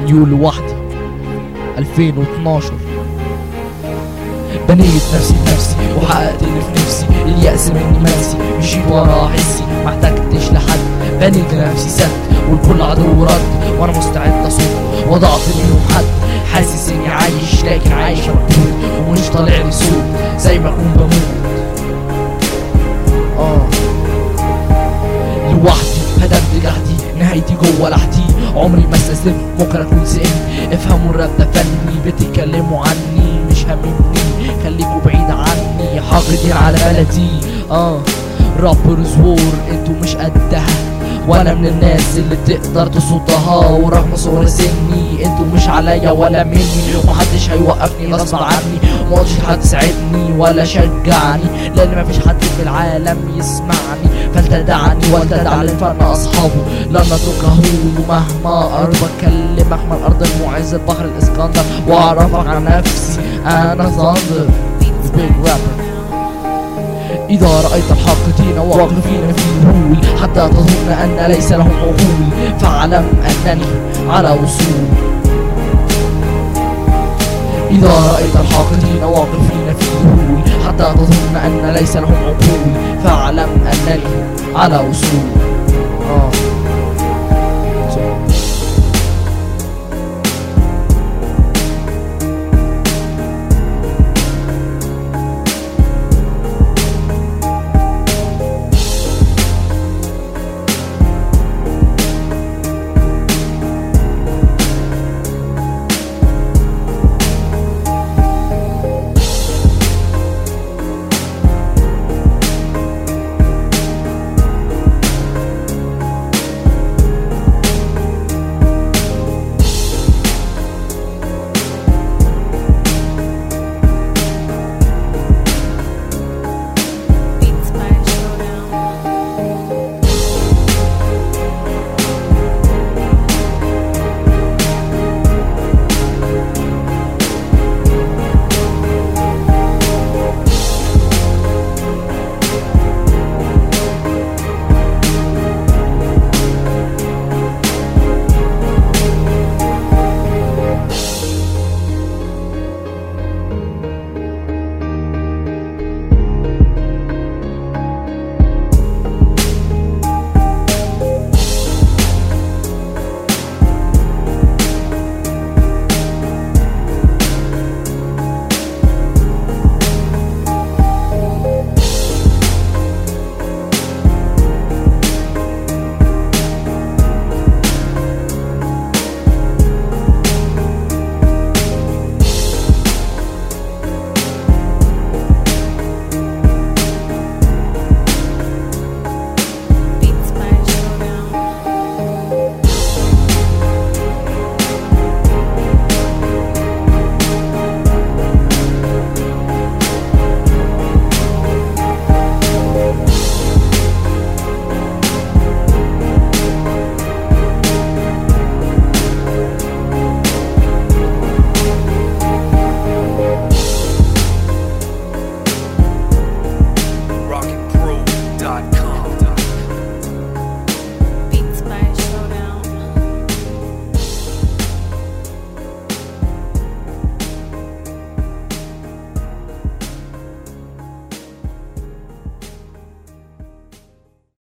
استوديو لوحدي 2012 بنيت نفسي بنفسي وحققت اللي في نفسي اليأس مني منسي مشيت ورا حسي ما احتجتش لحد بنيت لنفسي سد والكل عدو رد وانا مستعد اصد وضعت منهم حد حاسس اني عايش لكن عايش مكتوب ومش طالع لي صوت زي ما اكون بموت اه لوحدي هدفت جهدي نهايتي جوه لحدي عمري ما استسلمت ممكن اكون سئمت افهموا الراب ده فني بتتكلموا عني مش هاممني خليكوا بعيد عني حاقدين على بلدي اه رابرز وور انتوا مش قدها وانا من الناس اللي تقدر تصدها ورغم صغر سني انتوا مش عليا ولا مني ومحدش هيوقفني غصب عني ومقدرش حد يساعدني ولا شجعني لان مفيش حد في العالم يسمعني فلتدعني ولتدع للفن اصحابه لن نتركه مهما ارض اكلمك من الارض المعز البحر الاسكندر واعرفك عن نفسي انا ثاندر بيج رابر إذا رأيت الحاقدين واقفين في الهول حتى تظن أن ليس لهم عقول فاعلم أنني على وصول إذا رأيت الحاقدين واقفين في الهول حتى تظن أن ليس لهم عقول فاعلم أنني على وصول آه.